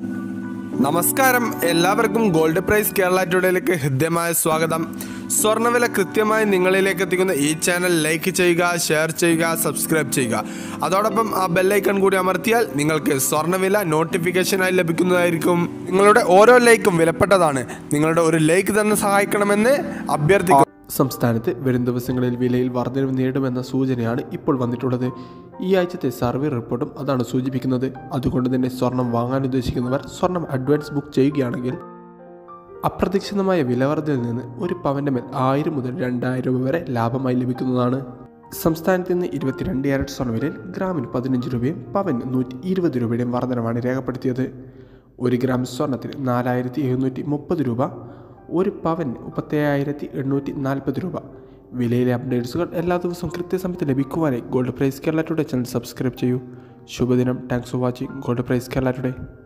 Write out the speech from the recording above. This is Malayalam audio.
നമസ്കാരം എല്ലാവർക്കും ഗോൾഡ് പ്രൈസ് കേരള ടുഡേയിലേക്ക് ഹൃദ്യമായ സ്വാഗതം സ്വർണ്ണവില കൃത്യമായി നിങ്ങളിലേക്ക് എത്തിക്കുന്ന ഈ ചാനൽ ലൈക്ക് ചെയ്യുക ഷെയർ ചെയ്യുക സബ്സ്ക്രൈബ് ചെയ്യുക അതോടൊപ്പം ആ ബെല്ലൈക്കൺ കൂടി അമർത്തിയാൽ നിങ്ങൾക്ക് സ്വർണ്ണവില നോട്ടിഫിക്കേഷനായി ലഭിക്കുന്നതായിരിക്കും നിങ്ങളുടെ ഓരോ ലൈക്കും വിലപ്പെട്ടതാണ് നിങ്ങളുടെ ഒരു ലൈക്ക് തന്നെ സഹായിക്കണമെന്ന് അഭ്യർത്ഥിക്കുന്നു സംസ്ഥാനത്ത് വരും ദിവസങ്ങളിൽ വിലയിൽ വർധനവ് നേടുമെന്ന സൂചനയാണ് ഇപ്പോൾ വന്നിട്ടുള്ളത് ഈ ആഴ്ചത്തെ സർവേ റിപ്പോർട്ടും അതാണ് സൂചിപ്പിക്കുന്നത് അതുകൊണ്ട് തന്നെ സ്വർണം വാങ്ങാൻ ഉദ്ദേശിക്കുന്നവർ സ്വർണം അഡ്വാൻസ് ബുക്ക് ചെയ്യുകയാണെങ്കിൽ അപ്രതീക്ഷിതമായ വിലവർദ്ധനയിൽ നിന്ന് ഒരു പവൻ്റെ മേൽ ആയിരം മുതൽ രണ്ടായിരം രൂപ വരെ ലാഭമായി ലഭിക്കുന്നതാണ് സംസ്ഥാനത്ത് നിന്ന് ഇരുപത്തിരണ്ട് ക്യാരറ്റ് സ്വർണ്ണവിലയിൽ ഗ്രാമിന് പതിനഞ്ച് രൂപയും പവന് നൂറ്റി ഇരുപത് രൂപയുടെയും വർധനമാണ് രേഖപ്പെടുത്തിയത് ഒരു ഗ്രാം സ്വർണത്തിന് നാലായിരത്തി എഴുന്നൂറ്റി മുപ്പത് രൂപ ഒരു പവന് മുപ്പത്തേഴായിരത്തി എണ്ണൂറ്റി നാൽപ്പത് രൂപ വിലയിലെ അപ്ഡേറ്റ്സുകൾ എല്ലാ ദിവസവും കൃത്യസമയത്ത് ലഭിക്കുവാനായി gold price Kerala today channel subscribe ചെയ്യൂ ശുഭദിനം thanks for watching gold price Kerala today